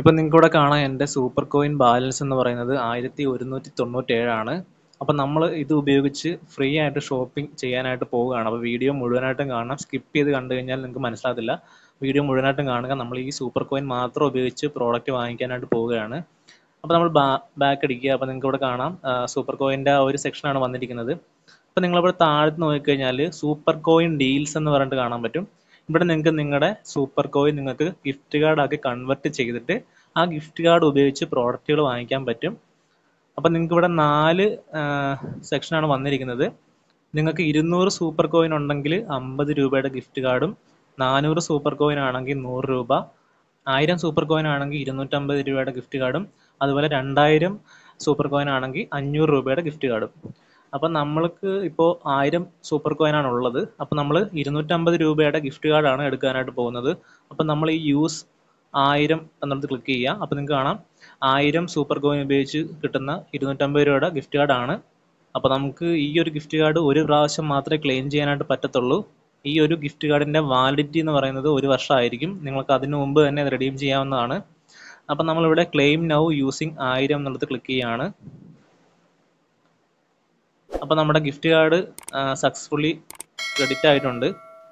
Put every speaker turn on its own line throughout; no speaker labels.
ഇപ്പം നിങ്ങൾക്ക് ഇവിടെ കാണാം എൻ്റെ സൂപ്പർ കോയിൻ ബാലൻസ് എന്ന് പറയുന്നത് ആയിരത്തി ഒരുന്നൂറ്റി തൊണ്ണൂറ്റേഴാണ് അപ്പം നമ്മൾ ഇത് ഉപയോഗിച്ച് ഫ്രീ ആയിട്ട് ഷോപ്പിംഗ് ചെയ്യാനായിട്ട് പോവുകയാണ് അപ്പോൾ വീഡിയോ മുഴുവനായിട്ടും കാണണം സ്കിപ്പ് ചെയ്ത് കണ്ടു കഴിഞ്ഞാൽ നിങ്ങൾക്ക് മനസ്സിലാകത്തില്ല വീഡിയോ മുഴുവനായിട്ടും കാണുക നമ്മൾ ഈ സൂപ്പർ കോയിൻ മാത്രം ഉപയോഗിച്ച് പ്രോഡക്റ്റ് വാങ്ങിക്കാനായിട്ട് പോവുകയാണ് അപ്പോൾ നമ്മൾ ബാ ബാക്ക് അടിക്കുക അപ്പോൾ നിങ്ങൾക്ക് ഇവിടെ കാണാം സൂപ്പർ കോയിൻ്റെ ആ ഒരു സെക്ഷനാണ് വന്നിരിക്കുന്നത് അപ്പോൾ നിങ്ങളിവിടെ താഴത്ത് നോക്കിക്കഴിഞ്ഞാൽ സൂപ്പർ കോയിൻ ഡീൽസ് എന്ന് പറഞ്ഞിട്ട് കാണാൻ പറ്റും ഇവിടെ നിങ്ങൾക്ക് നിങ്ങളുടെ സൂപ്പർ കോയിൻ നിങ്ങൾക്ക് ഗിഫ്റ്റ് കാർഡ് ആക്കി കൺവെർട്ട് ചെയ്തിട്ട് ആ ഗിഫ്റ്റ് കാർഡ് ഉപയോഗിച്ച് പ്രോഡക്റ്റുകൾ വാങ്ങിക്കാൻ പറ്റും അപ്പം നിങ്ങൾക്ക് ഇവിടെ നാല് സെക്ഷനാണ് വന്നിരിക്കുന്നത് നിങ്ങൾക്ക് ഇരുന്നൂറ് സൂപ്പർ കോയിൻ ഉണ്ടെങ്കിൽ അമ്പത് രൂപയുടെ ഗിഫ്റ്റ് കാർഡും നാനൂറ് സൂപ്പർ കോയിൻ ആണെങ്കിൽ നൂറ് രൂപ ആയിരം സൂപ്പർ കോയിൻ ആണെങ്കിൽ ഇരുന്നൂറ്റമ്പത് രൂപയുടെ ഗിഫ്റ്റ് കാർഡും അതുപോലെ രണ്ടായിരം സൂപ്പർ കോയിൻ ആണെങ്കിൽ അഞ്ഞൂറ് രൂപയുടെ ഗിഫ്റ്റ് കാർഡും അപ്പം നമ്മൾക്ക് ഇപ്പോൾ ആയിരം സൂപ്പർ കോയിനാണ് ഉള്ളത് അപ്പം നമ്മൾ ഇരുന്നൂറ്റമ്പത് രൂപയുടെ ഗിഫ്റ്റ് കാർഡാണ് എടുക്കാനായിട്ട് പോകുന്നത് അപ്പം നമ്മൾ ഈ യൂസ് ആയിരം എന്നുള്ളത് ക്ലിക്ക് ചെയ്യുക അപ്പം നിങ്ങൾക്ക് കാണാം ആയിരം സൂപ്പർ കോയിൻ ഉപയോഗിച്ച് കിട്ടുന്ന ഇരുന്നൂറ്റമ്പത് രൂപയുടെ ഗിഫ്റ്റ് കാർഡാണ് അപ്പോൾ നമുക്ക് ഈ ഒരു ഗിഫ്റ്റ് കാർഡ് ഒരു പ്രാവശ്യം മാത്രമേ ക്ലെയിം ചെയ്യാനായിട്ട് പറ്റത്തുള്ളൂ ഈ ഒരു ഗിഫ്റ്റ് കാർഡിൻ്റെ വാലിഡിറ്റി എന്ന് പറയുന്നത് ഒരു വർഷമായിരിക്കും നിങ്ങൾക്ക് അതിനു മുമ്പ് തന്നെ റെഡീം ചെയ്യാവുന്നതാണ് അപ്പം നമ്മളിവിടെ ക്ലെയിം നൗ യൂസിങ് ആയിരം എന്നുള്ളത് ക്ലിക്ക് ചെയ്യുകയാണ് അപ്പോൾ നമ്മുടെ ഗിഫ്റ്റ് കാർഡ് സക്സസ്ഫുള്ളി ക്രെഡിറ്റ് ആയിട്ടുണ്ട്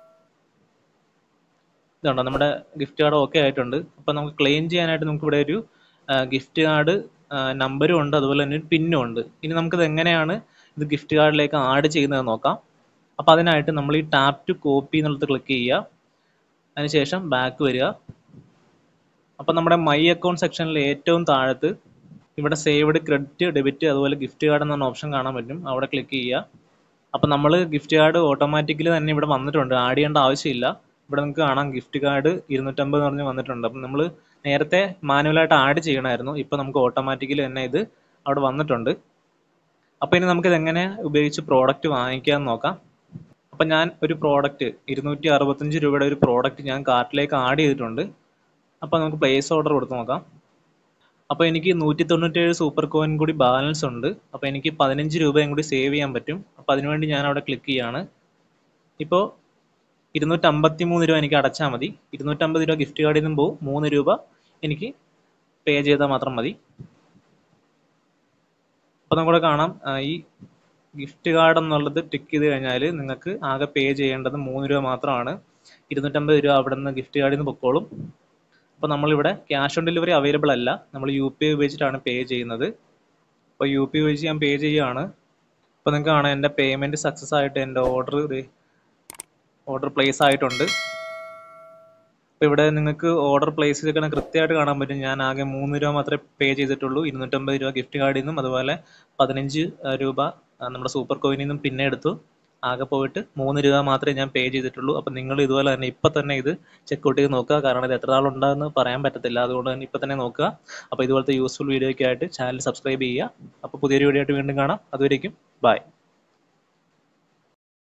ഇതുണ്ടോ നമ്മുടെ ഗിഫ്റ്റ് കാർഡ് ഓക്കെ ആയിട്ടുണ്ട് അപ്പോൾ നമുക്ക് ക്ലെയിം ചെയ്യാനായിട്ട് നമുക്ക് ഇവിടെ ഒരു ഗിഫ്റ്റ് കാർഡ് നമ്പരും ഉണ്ട് അതുപോലെ തന്നെ ഒരു പിന്നും ഉണ്ട് ഇനി നമുക്കിത് എങ്ങനെയാണ് ഇത് ഗിഫ്റ്റ് കാർഡിലേക്ക് ആഡ് ചെയ്യുന്നത് നോക്കാം അപ്പോൾ അതിനായിട്ട് നമ്മൾ ഈ ടാപ്പ് ടു കോപ്പി എന്നുള്ളത് ക്ലിക്ക് ചെയ്യുക അതിനുശേഷം ബാക്ക് വരിക അപ്പോൾ നമ്മുടെ മൈ അക്കൗണ്ട് സെക്ഷനിൽ ഏറ്റവും താഴത്ത് ഇവിടെ സേവ്ഡ് ക്രെഡിറ്റ് ഡെബിറ്റ് അതുപോലെ ഗിഫ്റ്റ് കാർഡ് എന്ന ഓപ്ഷൻ കാണാൻ പറ്റും അവിടെ ക്ലിക്ക് ചെയ്യുക അപ്പോൾ നമ്മൾ ഗിഫ്റ്റ് കാർഡ് ഓട്ടോമാറ്റിക്കലി തന്നെ ഇവിടെ വന്നിട്ടുണ്ട് ആഡ് ചെയ്യേണ്ട ആവശ്യമില്ല ഇവിടെ നിങ്ങൾക്ക് കാണാം ഗിഫ്റ്റ് കാർഡ് ഇരുന്നൂറ്റമ്പത് പറഞ്ഞ് വന്നിട്ടുണ്ട് അപ്പം നമ്മൾ നേരത്തെ മാനുവലായിട്ട് ആഡ് ചെയ്യണമായിരുന്നു ഇപ്പോൾ നമുക്ക് ഓട്ടോമാറ്റിക്കലി തന്നെ ഇത് അവിടെ വന്നിട്ടുണ്ട് അപ്പോൾ ഇനി നമുക്കിത് എങ്ങനെ ഉപയോഗിച്ച് പ്രോഡക്റ്റ് വാങ്ങിക്കാമെന്ന് നോക്കാം അപ്പം ഞാൻ ഒരു പ്രോഡക്റ്റ് ഇരുന്നൂറ്റി അറുപത്തഞ്ച് രൂപയുടെ ഒരു പ്രോഡക്റ്റ് ഞാൻ കാർട്ടിലേക്ക് ആഡ് ചെയ്തിട്ടുണ്ട് അപ്പോൾ നമുക്ക് പ്ലേസ് ഓർഡർ കൊടുത്ത് നോക്കാം അപ്പോൾ എനിക്ക് നൂറ്റി തൊണ്ണൂറ്റേഴ് സൂപ്പർ കോയിൻ കൂടി ബാലൻസ് ഉണ്ട് അപ്പോൾ എനിക്ക് പതിനഞ്ച് രൂപയും കൂടി സേവ് ചെയ്യാൻ പറ്റും അപ്പോൾ അതിനുവേണ്ടി ഞാൻ അവിടെ ക്ലിക്ക് ചെയ്യാണ് ഇപ്പോൾ ഇരുന്നൂറ്റമ്പത്തി മൂന്ന് രൂപ എനിക്ക് അടച്ചാൽ മതി ഇരുന്നൂറ്റമ്പത് രൂപ ഗിഫ്റ്റ് കാർഡിൽ നിന്നും പോകും മൂന്ന് രൂപ എനിക്ക് പേ ചെയ്താൽ മാത്രം മതി അപ്പോൾ നമുക്കിവിടെ കാണാം ഈ ഗിഫ്റ്റ് കാർഡ് എന്നുള്ളത് ടിക്ക് ചെയ്ത് കഴിഞ്ഞാൽ നിങ്ങൾക്ക് ആകെ പേ ചെയ്യേണ്ടത് മൂന്ന് രൂപ മാത്രമാണ് ഇരുന്നൂറ്റമ്പത് രൂപ അവിടെ നിന്ന് ഗിഫ്റ്റ് കാർഡിൽ നിന്ന് പൊക്കോളും അപ്പോൾ നമ്മളിവിടെ ക്യാഷ് ഓൺ ഡെലിവറി അവൈലബിൾ അല്ല നമ്മൾ യു പി ഐ ഉപയോഗിച്ചിട്ടാണ് പേ ചെയ്യുന്നത് അപ്പോൾ യു പി ഐ ഉപയോഗിച്ച് ഞാൻ പേ ചെയ്യുകയാണ് അപ്പോൾ നിങ്ങൾക്ക് കാണാം എൻ്റെ പേയ്മെൻറ്റ് സക്സസ് ആയിട്ട് എൻ്റെ ഓർഡർ ഓർഡർ പ്ലേസ് ആയിട്ടുണ്ട് അപ്പോൾ ഇവിടെ നിങ്ങൾക്ക് ഓർഡർ പ്ലേസ് ചെയ്തിരിക്കുന്ന കൃത്യമായിട്ട് കാണാൻ പറ്റും ഞാൻ ആകെ മൂന്ന് രൂപ മാത്രമേ പേ ചെയ്തിട്ടുള്ളൂ ഇരുന്നൂറ്റമ്പത് രൂപ ഗിഫ്റ്റ് കാർഡിൽ നിന്നും അതുപോലെ പതിനഞ്ച് രൂപ നമ്മുടെ സൂപ്പർ കോയിനിൽ നിന്നും പിന്നെ എടുത്തു ആകെ പോയിട്ട് മൂന്ന് രൂപ മാത്രമേ ഞാൻ പേ ചെയ്തിട്ടുള്ളൂ അപ്പോൾ നിങ്ങൾ ഇതുപോലെ തന്നെ ഇപ്പം തന്നെ ഇത് ചെക്കൗട്ട് ചെയ്ത് നോക്കുക കാരണം ഇത് എത്ര നാളുണ്ടാകുമെന്ന് പറയാൻ പറ്റത്തില്ല അതുകൊണ്ട് തന്നെ ഇപ്പം തന്നെ നോക്കുക അപ്പോൾ ഇതുപോലത്തെ യൂസ്ഫുൾ വീഡിയോയ്ക്കായിട്ട് ചാനൽ സബ്സ്ക്രൈബ് ചെയ്യുക അപ്പോൾ പുതിയൊരു വീഡിയോ ആയിട്ട് വീണ്ടും കാണാം അതുവരേക്കും ബൈ